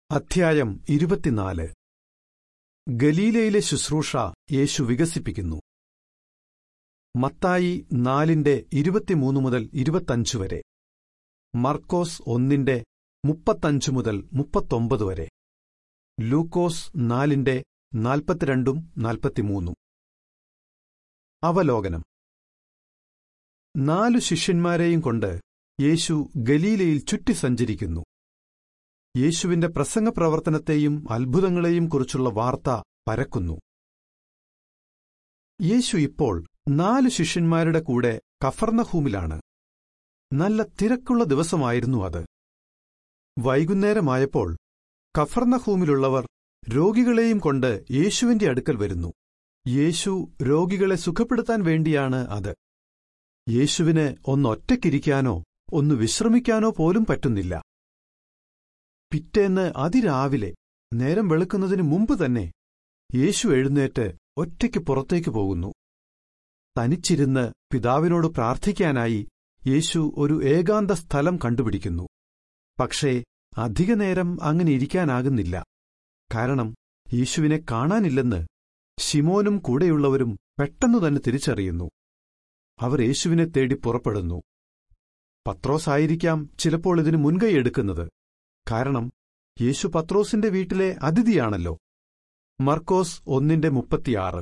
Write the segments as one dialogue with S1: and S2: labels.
S1: അധ്യായം ഇരുപത്തിനാല് ഗലീലയിലെ ശുശ്രൂഷ യേശു വികസിപ്പിക്കുന്നു മത്തായി നാലിന്റെ ഇരുപത്തിമൂന്ന് മുതൽ ഇരുപത്തഞ്ച് വരെ മർക്കോസ് ഒന്നിന്റെ മുപ്പത്തഞ്ച് മുതൽ മുപ്പത്തൊമ്പത് വരെ ലൂക്കോസ് നാലിന്റെ നാൽപ്പത്തിരണ്ടും നാൽപ്പത്തിമൂന്നും അവലോകനം നാലു ശിഷ്യന്മാരെയും കൊണ്ട് യേശു ഗലീലയിൽ ചുറ്റി സഞ്ചരിക്കുന്നു യേശുവിന്റെ പ്രസംഗപ്രവർത്തനത്തെയും അത്ഭുതങ്ങളെയും കുറിച്ചുള്ള വാർത്ത പരക്കുന്നു യേശു ഇപ്പോൾ നാലു ശിഷ്യന്മാരുടെ കൂടെ കഫർണഹൂമിലാണ് നല്ല തിരക്കുള്ള ദിവസമായിരുന്നു അത് വൈകുന്നേരമായപ്പോൾ കഫർണഹൂമിലുള്ളവർ രോഗികളെയും കൊണ്ട് യേശുവിന്റെ അടുക്കൽ വരുന്നു യേശു രോഗികളെ സുഖപ്പെടുത്താൻ വേണ്ടിയാണ് അത് യേശുവിന് ഒന്നൊറ്റയ്ക്കിരിക്കാനോ ഒന്ന് വിശ്രമിക്കാനോ പോലും പറ്റുന്നില്ല പിറ്റേന്ന് അതിരാവിലെ നേരം വെളുക്കുന്നതിന് മുമ്പ് തന്നെ യേശു എഴുന്നേറ്റ് ഒറ്റയ്ക്ക് പുറത്തേക്ക് പോകുന്നു തനിച്ചിരുന്ന് പിതാവിനോട് പ്രാർത്ഥിക്കാനായി യേശു ഒരു ഏകാന്ത സ്ഥലം കണ്ടുപിടിക്കുന്നു പക്ഷേ അധികനേരം അങ്ങനെ ഇരിക്കാനാകുന്നില്ല കാരണം യേശുവിനെ കാണാനില്ലെന്ന് ശിമോനും കൂടെയുള്ളവരും പെട്ടെന്നു തന്നെ തിരിച്ചറിയുന്നു അവർ യേശുവിനെ തേടി പുറപ്പെടുന്നു പത്രോസായിരിക്കാം ചിലപ്പോൾ ഇതിന് മുൻകൈ എടുക്കുന്നത് കാരണം യേശു പത്രോസിന്റെ വീട്ടിലെ അതിഥിയാണല്ലോ മർക്കോസ് ഒന്നിന്റെ മുപ്പത്തിയാറ്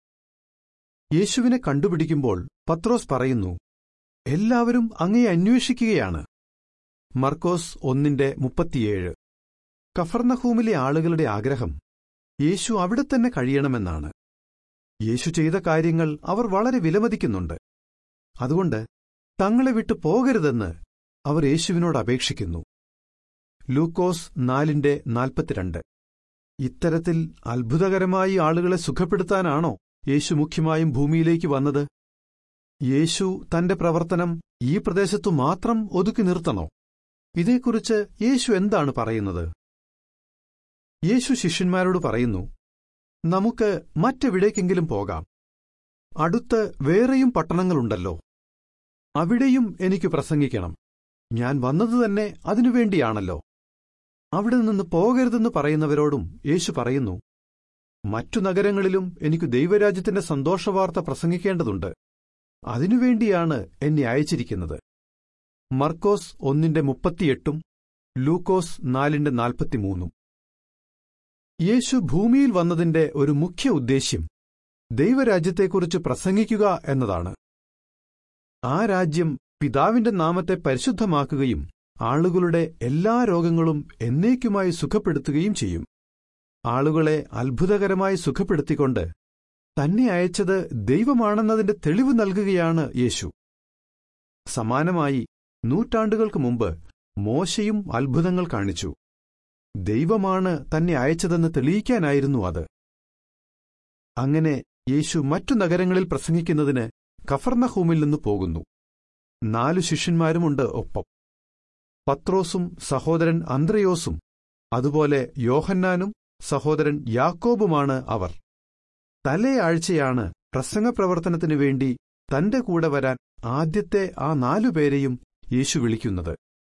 S1: യേശുവിനെ കണ്ടുപിടിക്കുമ്പോൾ പത്രോസ് പറയുന്നു എല്ലാവരും അങ്ങയെ അന്വേഷിക്കുകയാണ് മർക്കോസ് ഒന്നിന്റെ മുപ്പത്തിയേഴ് കഫർണഹൂമിലെ ആളുകളുടെ ആഗ്രഹം യേശു അവിടെ തന്നെ കഴിയണമെന്നാണ് യേശു ചെയ്ത കാര്യങ്ങൾ അവർ വളരെ വിലമതിക്കുന്നുണ്ട് അതുകൊണ്ട് തങ്ങളെ വിട്ടു പോകരുതെന്ന് അവർ യേശുവിനോട് അപേക്ഷിക്കുന്നു ലൂക്കോസ് നാലിന്റെ നാൽപ്പത്തിരണ്ട് ഇത്തരത്തിൽ അത്ഭുതകരമായി ആളുകളെ സുഖപ്പെടുത്താനാണോ യേശു മുഖ്യമായും ഭൂമിയിലേക്ക് വന്നത് യേശു തന്റെ പ്രവർത്തനം ഈ പ്രദേശത്തു മാത്രം ഒതുക്കി നിർത്തണോ ഇതേക്കുറിച്ച് യേശു എന്താണ് പറയുന്നത് യേശു ശിഷ്യന്മാരോട് പറയുന്നു നമുക്ക് മറ്റെവിടേക്കെങ്കിലും പോകാം അടുത്ത് വേറെയും പട്ടണങ്ങളുണ്ടല്ലോ അവിടെയും എനിക്ക് പ്രസംഗിക്കണം ഞാൻ വന്നത് തന്നെ അതിനുവേണ്ടിയാണല്ലോ അവിടെ നിന്ന് പോകരുതെന്ന് പറയുന്നവരോടും യേശു പറയുന്നു മറ്റു നഗരങ്ങളിലും എനിക്ക് ദൈവരാജ്യത്തിന്റെ സന്തോഷവാർത്ത പ്രസംഗിക്കേണ്ടതുണ്ട് അതിനുവേണ്ടിയാണ് എന്നെ അയച്ചിരിക്കുന്നത് മർക്കോസ് ഒന്നിന്റെ മുപ്പത്തിയെട്ടും ലൂക്കോസ് നാലിന്റെ നാൽപ്പത്തിമൂന്നും യേശു ഭൂമിയിൽ വന്നതിന്റെ ഒരു മുഖ്യ ഉദ്ദേശ്യം ദൈവരാജ്യത്തെക്കുറിച്ച് പ്രസംഗിക്കുക എന്നതാണ് ആ രാജ്യം പിതാവിന്റെ നാമത്തെ പരിശുദ്ധമാക്കുകയും ആളുകളുടെ എല്ലാ രോഗങ്ങളും എന്നേക്കുമായി സുഖപ്പെടുത്തുകയും ചെയ്യും ആളുകളെ അത്ഭുതകരമായി സുഖപ്പെടുത്തിക്കൊണ്ട് തന്നെ അയച്ചത് ദൈവമാണെന്നതിന്റെ തെളിവ് നൽകുകയാണ് യേശു സമാനമായി നൂറ്റാണ്ടുകൾക്ക് മുമ്പ് മോശയും അത്ഭുതങ്ങൾ കാണിച്ചു ദൈവമാണ് തന്നെ അയച്ചതെന്ന് തെളിയിക്കാനായിരുന്നു അത് അങ്ങനെ യേശു മറ്റു നഗരങ്ങളിൽ പ്രസംഗിക്കുന്നതിന് കഫർണഹൂമിൽ നിന്ന് പോകുന്നു നാലു ശിഷ്യന്മാരുമുണ്ട് ഒപ്പം പത്രോസും സഹോദരൻ അന്ത്രയോസും അതുപോലെ യോഹന്നാനും സഹോദരൻ യാക്കോബുമാണ് അവർ തലേ ആഴ്ചയാണ് പ്രസംഗപ്രവർത്തനത്തിനു വേണ്ടി തന്റെ കൂടെ വരാൻ ആദ്യത്തെ ആ നാലുപേരെയും യേശു വിളിക്കുന്നത്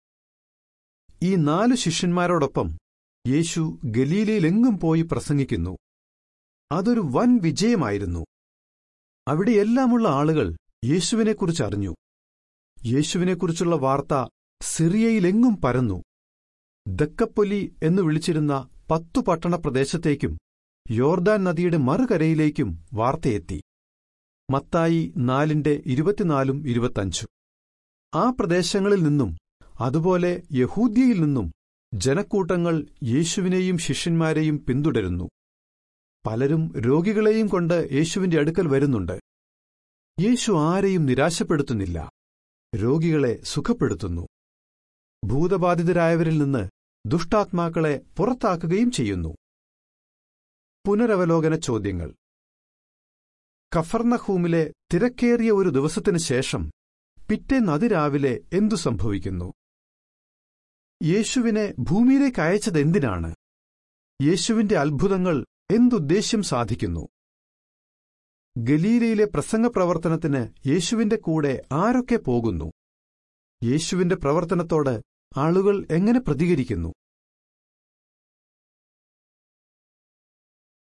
S1: ഈ നാലു ശിഷ്യന്മാരോടൊപ്പം യേശു ഗലീലയിലെങ്ങും പോയി പ്രസംഗിക്കുന്നു അതൊരു വൻ വിജയമായിരുന്നു അവിടെയെല്ലാമുള്ള ആളുകൾ യേശുവിനെക്കുറിച്ച് അറിഞ്ഞു യേശുവിനെക്കുറിച്ചുള്ള വാർത്ത സിറിയയിലെങ്ങും പരന്നു ദക്കപ്പൊലി എന്നു വിളിച്ചിരുന്ന പത്തു പട്ടണ പ്രദേശത്തേക്കും യോർദാൻ നദിയുടെ മറുകരയിലേക്കും വാർത്തയെത്തി മത്തായി നാലിന്റെ ഇരുപത്തിനാലും ഇരുപത്തഞ്ചും ആ പ്രദേശങ്ങളിൽ നിന്നും അതുപോലെ യഹൂദ്യയിൽ നിന്നും ജനക്കൂട്ടങ്ങൾ യേശുവിനെയും ശിഷ്യന്മാരെയും പിന്തുടരുന്നു പലരും രോഗികളെയും കൊണ്ട് യേശുവിന്റെ അടുക്കൽ വരുന്നുണ്ട് യേശു ആരെയും നിരാശപ്പെടുത്തുന്നില്ല രോഗികളെ സുഖപ്പെടുത്തുന്നു ഭൂതബാധിതരായവരിൽ നിന്ന് ദുഷ്ടാത്മാക്കളെ പുറത്താക്കുകയും ചെയ്യുന്നു പുനരവലോകന ചോദ്യങ്ങൾ കഫർണഹൂമിലെ തിരക്കേറിയ ഒരു ദിവസത്തിനു ശേഷം പിറ്റേന്ന് അതിരാവിലെ എന്തു സംഭവിക്കുന്നു യേശുവിനെ ഭൂമിയിലേക്ക് അയച്ചത് എന്തിനാണ് യേശുവിന്റെ അത്ഭുതങ്ങൾ എന്തുദ്ദേശ്യം സാധിക്കുന്നു ഗലീലയിലെ പ്രസംഗപ്രവർത്തനത്തിന് യേശുവിന്റെ കൂടെ ആരൊക്കെ പോകുന്നു യേശുവിന്റെ പ്രവർത്തനത്തോട് ആളുകൾ എങ്ങനെ പ്രതികരിക്കുന്നു